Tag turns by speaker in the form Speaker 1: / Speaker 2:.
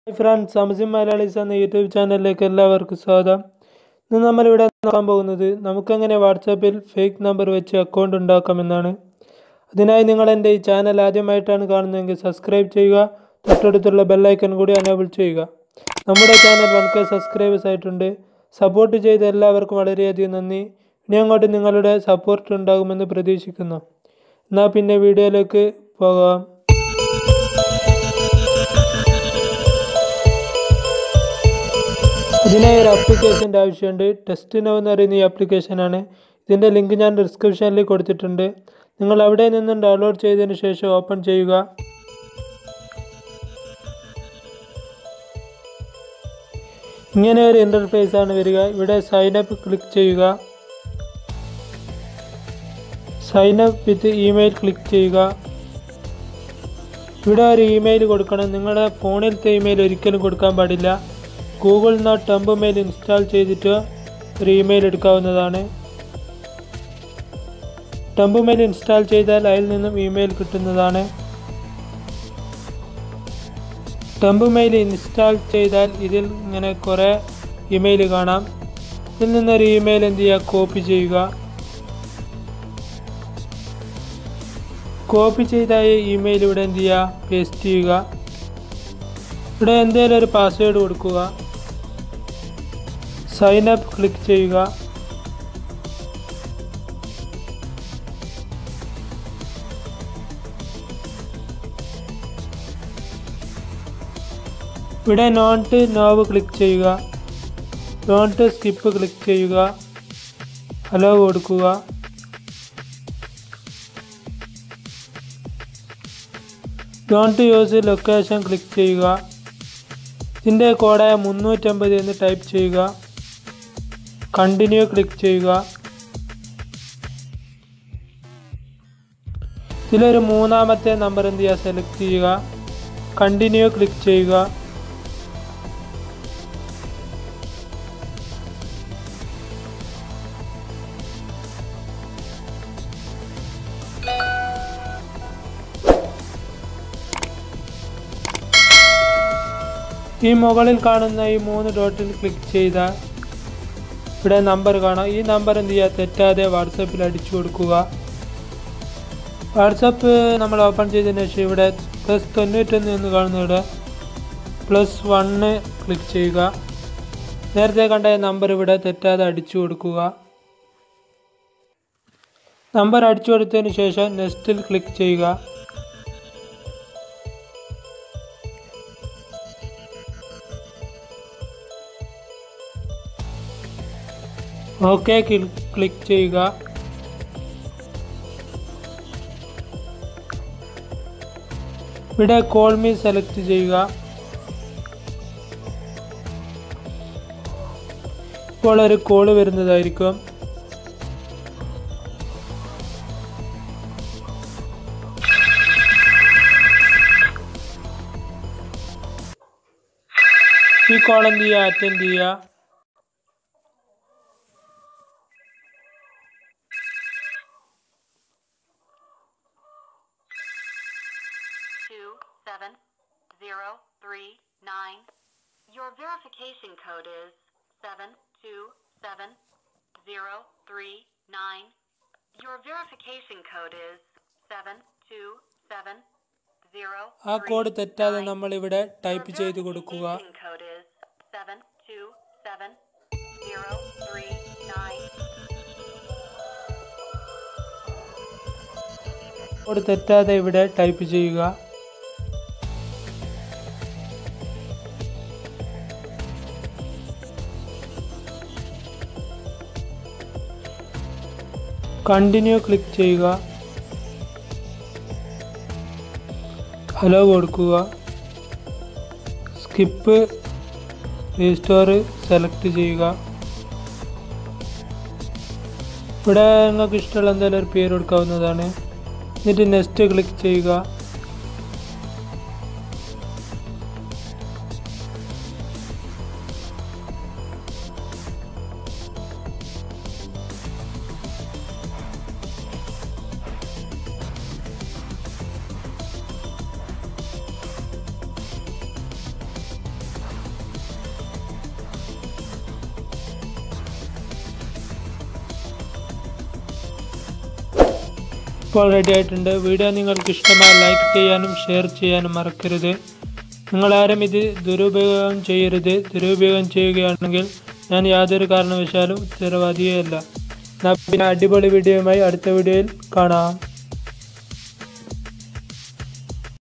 Speaker 1: Hi friends സമസിം Malayalees എന്ന YouTube ചാനലിലേക്ക് എല്ലാവർക്കും സ്വാഗതം ഇന്ന് നമ്മളിവിടെ നോക്കാൻ പോകുന്നത് നമുക്കെങ്ങനെ വാട്സാപ്പിൽ ഫേക്ക് നമ്പർ വെച്ച് അക്കൗണ്ട് ഉണ്ടാക്കാമെന്നാണ് അതിനായി നിങ്ങൾ എൻ്റെ ഈ ചാനൽ ആദ്യമായിട്ടാണ് കാണുന്നതെങ്കിൽ സബ്സ്ക്രൈബ് ചെയ്യുക തൊട്ടടുത്തുള്ള ബെല്ലൈക്കൺ കൂടി അനേബിൾ ചെയ്യുക നമ്മുടെ ചാനൽ വൺ കെ സബ്സ്ക്രൈബേഴ്സ് ആയിട്ടുണ്ട് സപ്പോർട്ട് ചെയ്ത എല്ലാവർക്കും വളരെയധികം നന്ദി ഇനി അങ്ങോട്ട് നിങ്ങളുടെ സപ്പോർട്ട് ഉണ്ടാകുമെന്ന് പ്രതീക്ഷിക്കുന്നു എന്നാൽ പിന്നെ വീഡിയോയിലേക്ക് പോകാം ഇതിനായി ഒരു ആപ്ലിക്കേഷൻ്റെ ആവശ്യമുണ്ട് ടെസ്റ്റ് നോ എന്ന് പറയുന്ന ഈ ആപ്ലിക്കേഷനാണ് ഇതിൻ്റെ ലിങ്ക് ഞാൻ ഡിസ്ക്രിപ്ഷനിൽ കൊടുത്തിട്ടുണ്ട് നിങ്ങൾ അവിടെ നിന്നും ഡൗൺലോഡ് ചെയ്തതിന് ശേഷം ഓപ്പൺ ചെയ്യുക ഇങ്ങനെ ഒരു ഇൻ്റർഫേസ് ആണ് വരിക ഇവിടെ സൈൻ അപ്പ് ക്ലിക്ക് ചെയ്യുക sign up with email click ചെയ്യുക ഇവിടെ ഒരു ഇമെയിൽ കൊടുക്കണം നിങ്ങളുടെ ഫോണിലത്തെ ഇമെയിൽ ഒരിക്കലും കൊടുക്കാൻ പാടില്ല ഗൂഗിൾ നിന്ന് ടെമ്പ് മെയിൽ ഇൻസ്റ്റാൾ ചെയ്തിട്ട് ഒരു ഇമെയിൽ എടുക്കാവുന്നതാണ് ടെമ്പ് മെയിൽ ഇൻസ്റ്റാൾ ചെയ്താൽ അതിൽ നിന്നും ഇമെയിൽ കിട്ടുന്നതാണ് ടെമ്പ് മെയിൽ ഇൻസ്റ്റാൾ ചെയ്താൽ ഇതിൽ ഇങ്ങനെ കുറേ ഇമെയിൽ കാണാം ഇതിൽ നിന്നൊരു ഇമെയിൽ എന്ത് ചെയ്യുക കോപ്പി ചെയ്യുക കോപ്പി ചെയ്ത ഇമെയിൽ ഇവിടെ എന്ത് ചെയ്യുക പേസ്റ്റ് ചെയ്യുക ഇവിടെ എന്തെങ്കിലും ഒരു പാസ്വേഡ് കൊടുക്കുക സൈൻ അപ്പ് ക്ലിക്ക് ചെയ്യുക ഇവിടെ നോട്ട് നോവ് ക്ലിക്ക് ചെയ്യുക നോട്ട് സ്കിപ്പ് ക്ലിക്ക് ചെയ്യുക ഹലോ കൊടുക്കുക ഡോണ്ട് യൂസ് ലൊക്കേഷൻ ക്ലിക്ക് ചെയ്യുക ഇതിൻ്റെ കോഡായ മുന്നൂറ്റമ്പത് എന്ന് ടൈപ്പ് ചെയ്യുക കണ്ടിന്യൂ ക്ലിക്ക് ചെയ്യുക ഇതിലൊരു മൂന്നാമത്തെ നമ്പർ എന്ത് ചെയ്യുക സെലക്ട് ചെയ്യുക കണ്ടിന്യൂ ക്ലിക്ക് ചെയ്യുക ഈ മുകളിൽ കാണുന്ന ഈ മൂന്ന് ഡോട്ടിൽ ക്ലിക്ക് ചെയ്താൽ ഇവിടെ നമ്പർ കാണാം ഈ നമ്പർ എന്ത് ചെയ്യുക തെറ്റാതെ വാട്സപ്പിൽ അടിച്ചു കൊടുക്കുക വാട്സപ്പ് നമ്മൾ ഓപ്പൺ ചെയ്തതിന് ശേഷം ഇവിടെ പ്ലസ് തൊണ്ണൂറ്റൊന്ന് എന്ന് കാണുന്ന ഇവിടെ പ്ലസ് വണ്ണ് ക്ലിക്ക് ചെയ്യുക നേരത്തെ കണ്ട നമ്പർ ഇവിടെ തെറ്റാതെ അടിച്ചു കൊടുക്കുക നമ്പർ അടിച്ചു കൊടുത്തതിന് ശേഷം നെക്സ്റ്റിൽ ക്ലിക്ക് ചെയ്യുക ഓക്കെ ക്ലിക്ക് ചെയ്യുക ഇവിടെ കോൾ മീ സെലക്ട് ചെയ്യുക ഇപ്പോൾ ഒരു കോള് വരുന്നതായിരിക്കും ഈ കോൾ എന്ത് ചെയ്യുക അറ്റൻഡ് ചെയ്യുക
Speaker 2: two seven zero three nine. Your verification code is seven two seven zero three nine. Your verification code is seven two seven zero.
Speaker 1: ആ കോഡ്
Speaker 2: three
Speaker 1: തെറ്റാതെ
Speaker 2: nine.
Speaker 1: നമ്മൾ ഇവിടെ
Speaker 2: Your
Speaker 1: ടൈപ്പ് ചെയ്ത് കൊടുക്കുക
Speaker 2: verification code is seven two seven zero three nine.
Speaker 1: Code തെറ്റാതെ ഇവിടെ type ചെയ്യുക continue click ചെയ്യുക ഹലോ കൊടുക്കുക സ്കിപ്പ് റീസ്റ്റോർ സെലക്ട് ചെയ്യുക ഇവിടെ നിങ്ങൾക്ക് ഇഷ്ടമുള്ള എന്തെങ്കിലും ഒരു പേര് കൊടുക്കാവുന്നതാണ് എന്നിട്ട് നെക്സ്റ്റ് ക്ലിക്ക് ചെയ്യുക ഇപ്പോൾ റെഡി ആയിട്ടുണ്ട് വീഡിയോ നിങ്ങൾക്ക് ഇഷ്ടമായി ലൈക്ക് ചെയ്യാനും ഷെയർ ചെയ്യാനും മറക്കരുത് നിങ്ങളാരും ഇത് ദുരുപയോഗം ചെയ്യരുത് ദുരുപയോഗം ചെയ്യുകയാണെങ്കിൽ ഞാൻ യാതൊരു കാരണവശാലും ഉത്തരവാദിയല്ല എന്നാൽ പിന്നെ അടിപൊളി വീഡിയോയുമായി അടുത്ത വീഡിയോയിൽ കാണാം